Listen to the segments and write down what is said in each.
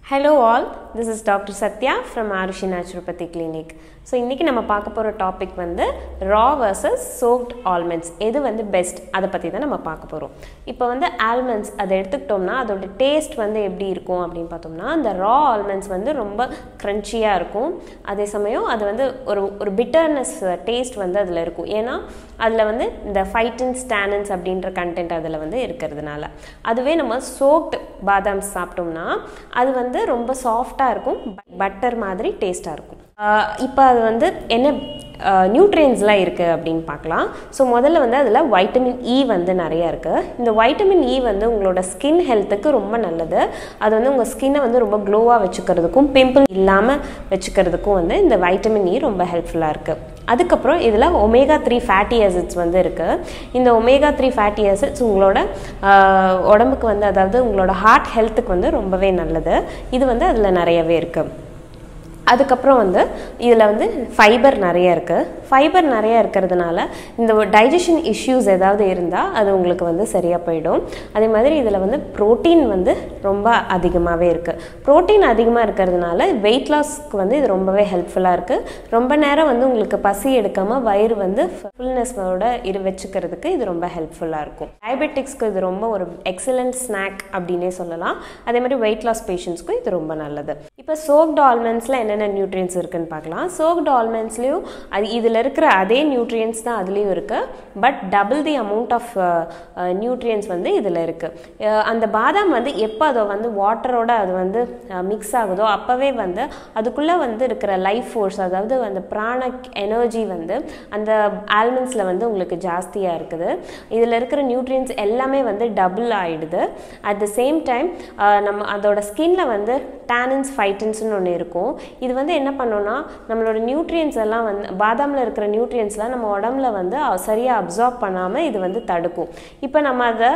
hello all this is doctor Sathya from Aarushi naturopathy clinic so இன்றைக்கி நம்ம பார்க்க போகிற டாபிக் வந்து ரா வர்சஸ் சோக்ட் ஆல்மண்ட்ஸ் எது வந்து பெஸ்ட் அதை பற்றி தான் நம்ம பார்க்க போகிறோம் இப்போ வந்து ஆல்மண்ட்ஸ் அதை எடுத்துக்கிட்டோம்னா அதோட டேஸ்ட் வந்து எப்படி இருக்கும் அப்படின்னு பார்த்தோம்னா அந்த ரா ஆல்மண்ட்ஸ் வந்து ரொம்ப க்ரன்ச்சியாக இருக்கும் அதே சமயம் அது வந்து ஒரு ஒரு பிட்டர்னஸ் டேஸ்ட் வந்து அதில் இருக்கும் ஏன்னா அதில் வந்து இந்த ஃபைட்டின் ஸ்டானன்ஸ் அப்படின்ற கண்டென்ட் அதில் வந்து இருக்கிறதுனால அதுவே நம்ம சோக்ட் பாதாம் சாப்பிட்டோம்னா அது வந்து ரொம்ப சாஃப்டாக இருக்கும் பட்டர் மாதிரி டேஸ்ட்டாக இருக்கும் இப்போ அது வந்து என்ன நியூட்ரியன்ஸ்லாம் இருக்குது அப்படின்னு பார்க்கலாம் ஸோ முதல்ல வந்து அதில் வைட்டமின் இ வந்து நிறையா இருக்குது இந்த வைட்டமின் இ வந்து உங்களோட ஸ்கின் ஹெல்த்துக்கு ரொம்ப நல்லது அது வந்து உங்கள் ஸ்கின்னை வந்து ரொம்ப க்ளோவாக வச்சுக்கிறதுக்கும் பிம்பிள் இல்லாமல் வச்சுக்கிறதுக்கும் வந்து இந்த வைட்டமின் இ ரொம்ப ஹெல்ப்ஃபுல்லாக இருக்குது அதுக்கப்புறம் இதில் ஒமேகா த்ரீ ஃபேட்டி ஆசிட்ஸ் வந்து இருக்குது இந்த ஒமேகா த்ரீ ஃபேட்டி ஆசிட்ஸ் உங்களோட உடம்புக்கு வந்து அதாவது உங்களோட ஹார்ட் ஹெல்த்துக்கு வந்து ரொம்பவே நல்லது இது வந்து அதில் நிறையவே இருக்குது அதுக்கப்புறம் வந்து இதில் வந்து ஃபைபர் நிறைய இருக்குது ஃபைபர் நிறைய இருக்கிறதுனால இந்த டைஜஷன் இஷ்யூஸ் ஏதாவது இருந்தால் அது உங்களுக்கு வந்து சரியாக போயிடும் அதே மாதிரி இதில் வந்து ப்ரோட்டீன் வந்து ரொம்ப அதிகமாகவே இருக்குது ப்ரோட்டீன் அதிகமாக இருக்கிறதுனால வெயிட் லாஸ்க்கு வந்து இது ரொம்பவே ஹெல்ப்ஃபுல்லாக இருக்குது ரொம்ப நேரம் வந்து உங்களுக்கு பசி எடுக்காமல் வயிறு வந்து ஃபுல்னஸோட இரு வச்சுக்கிறதுக்கு இது ரொம்ப ஹெல்ப்ஃபுல்லாக இருக்கும் டயபெட்டிக்ஸ்க்கு இது ரொம்ப ஒரு எக்ஸலண்ட் ஸ்நாக் அப்படின்னே சொல்லலாம் அதே மாதிரி வெயிட் லாஸ் பேஷண்ட்ஸ்க்கும் இது ரொம்ப நல்லது இப்போ சோக்ட் ஆல்மண்ட்ஸில் என்னென்ன நியூட்ரியன்ஸ் இருக்குன்னு பார்க்கலாம் சோக்ட் ஆல்மண்ட்ஸ்லேயும் அது இதில் இருக்கிற அதே நியூட்ரியன்ஸ் தான் அதுலேயும் இருக்குது but double the amount of nutrients வந்து இதில் இருக்குது அந்த பாதாம் வந்து எப்போ அதை வந்து வாட்டரோட அது வந்து மிக்ஸ் ஆகுதோ அப்போவே வந்து அதுக்குள்ளே வந்து இருக்கிற லைஃப் ஃபோர்ஸ் அதாவது அந்த பிராண எனர்ஜி வந்து அந்த ஆல்மண்ட்ஸில் வந்து உங்களுக்கு ஜாஸ்தியாக இருக்குது இதில் இருக்கிற நியூட்ரியன்ஸ் எல்லாமே வந்து டபுள் ஆகிடுது அட் த சேம் டைம் நம்ம அதோட ஸ்கின்ல வந்து டேனன்ஸ் ஃபைட்டன்ஸ்னு ஒன்று இருக்கும் இது வந்து என்ன பண்ணோன்னா நம்மளோட நியூட்ரியன்ஸ் எல்லாம் வந்து பாதாமில் இருக்கிற நியூட்ரியன்ஸ்லாம் நம்ம உடம்புல வந்து சரியாக அப்சார்ப் பண்ணாமல் இது வந்து தடுக்கும் இப்போ நம்ம அதை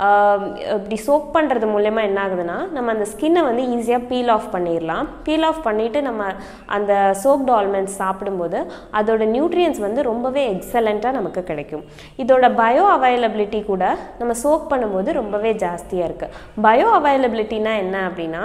இப்படி சோப் பண்ணுறது மூலயமா என்ன ஆகுதுன்னா நம்ம அந்த ஸ்கின்னை வந்து ஈஸியாக பீல் ஆஃப் பண்ணிடலாம் பீல் ஆஃப் பண்ணிவிட்டு நம்ம அந்த சோப் டால்மெண்ட்ஸ் சாப்பிடும்போது அதோட நியூட்ரியன்ஸ் வந்து ரொம்பவே எக்ஸலண்ட்டாக நமக்கு கிடைக்கும் இதோட பயோ அவைலபிலிட்டி கூட நம்ம சோப் பண்ணும்போது ரொம்பவே ஜாஸ்தியாக இருக்குது பயோ அவைலபிலிட்டினா என்ன அப்படின்னா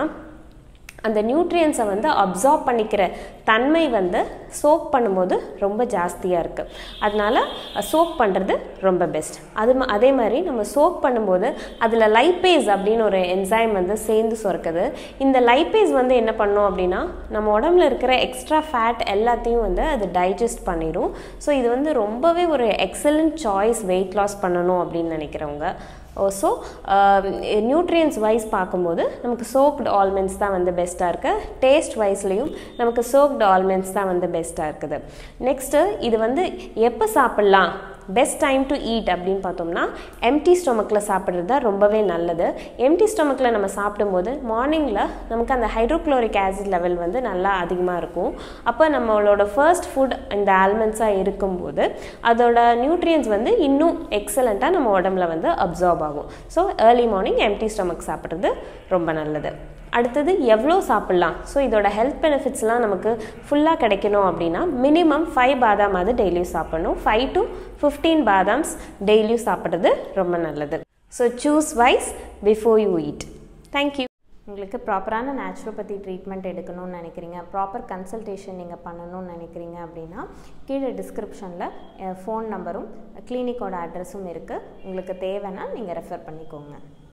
அந்த நியூட்ரியன்ஸை வந்து அப்சார்ப் பண்ணிக்கிற தன்மை வந்து சோப் பண்ணும்போது ரொம்ப ஜாஸ்தியாக இருக்குது அதனால் சோப் பண்ணுறது ரொம்ப பெஸ்ட் அது அதே மாதிரி நம்ம சோப் பண்ணும்போது அதில் லைப்பேஸ் அப்படின்னு ஒரு என்சைம் வந்து சேர்ந்து சுரக்குது இந்த லைப்பேஸ் வந்து என்ன பண்ணோம் அப்படின்னா நம்ம உடம்புல இருக்கிற எக்ஸ்ட்ரா ஃபேட் எல்லாத்தையும் வந்து அது டைஜஸ்ட் பண்ணிடும் ஸோ இது வந்து ரொம்பவே ஒரு எக்ஸலண்ட் சாய்ஸ் வெயிட் லாஸ் பண்ணணும் அப்படின்னு நினைக்கிறவங்க ஸோ நியூட்ரியன்ஸ் வைஸ் பார்க்கும்போது நமக்கு சோக்டு ஆல்மண்ட்ஸ் தான் வந்து பெஸ்ட்டாக இருக்குது டேஸ்ட் வைஸ்லேயும் நமக்கு சோக்டு ஆல்மண்ட்ஸ் தான் வந்து பெஸ்ட்டாக இருக்குது நெக்ஸ்ட்டு இது வந்து எப்போ சாப்பிட்லாம் பெஸ்ட் டைம் டு ஈட் அப்படின்னு பார்த்தோம்னா எம்டி ஸ்டொமக்கில் சாப்பிட்றது தான் ரொம்பவே நல்லது எம்டி ஸ்டொமக்கில் நம்ம சாப்பிடும்போது மார்னிங்கில் நமக்கு அந்த ஹைட்ரோக்ளோரிக் ஆசிட் லெவல் வந்து நல்லா அதிகமாக இருக்கும் அப்போ நம்மளோட ஃபர்ஸ்ட் ஃபுட் இந்த ஆல்மண்ட்ஸாக இருக்கும்போது அதோட நியூட்ரியன்ஸ் வந்து இன்னும் எக்ஸலண்ட்டாக நம்ம உடம்புல வந்து அப்சார்ப் ஆகும் so early morning empty stomach சாப்பிட்றது ரொம்ப நல்லது அடுத்தது எவ்வளோ சாப்பிட்லாம் ஸோ இதோட ஹெல்த் பெனிஃபிட்ஸ்லாம் நமக்கு ஃபுல்லாக கிடைக்கணும் அப்படின்னா மினிமம் ஃபைவ் பாதாம் அது டெய்லியும் சாப்பிடணும் ஃபைவ் டு ஃபிஃப்டீன் பாதாம்ஸ் டெய்லியும் சாப்பிட்றது ரொம்ப நல்லது so choose wise before you eat thank you உங்களுக்கு ப்ராப்பரான நேச்சுரோபதி ட்ரீட்மெண்ட் எடுக்கணும்னு நினைக்கிறீங்க ப்ராப்பர் கன்சல்டேஷன் நீங்கள் பண்ணணும்னு நினைக்கிறீங்க அப்படின்னா கீழே டிஸ்கிரிப்ஷனில் ஃபோன் நம்பரும் கிளினிக்கோட அட்ரஸும் இருக்குது உங்களுக்கு தேவைன்னா நீங்கள் ரெஃபர் பண்ணிக்கோங்க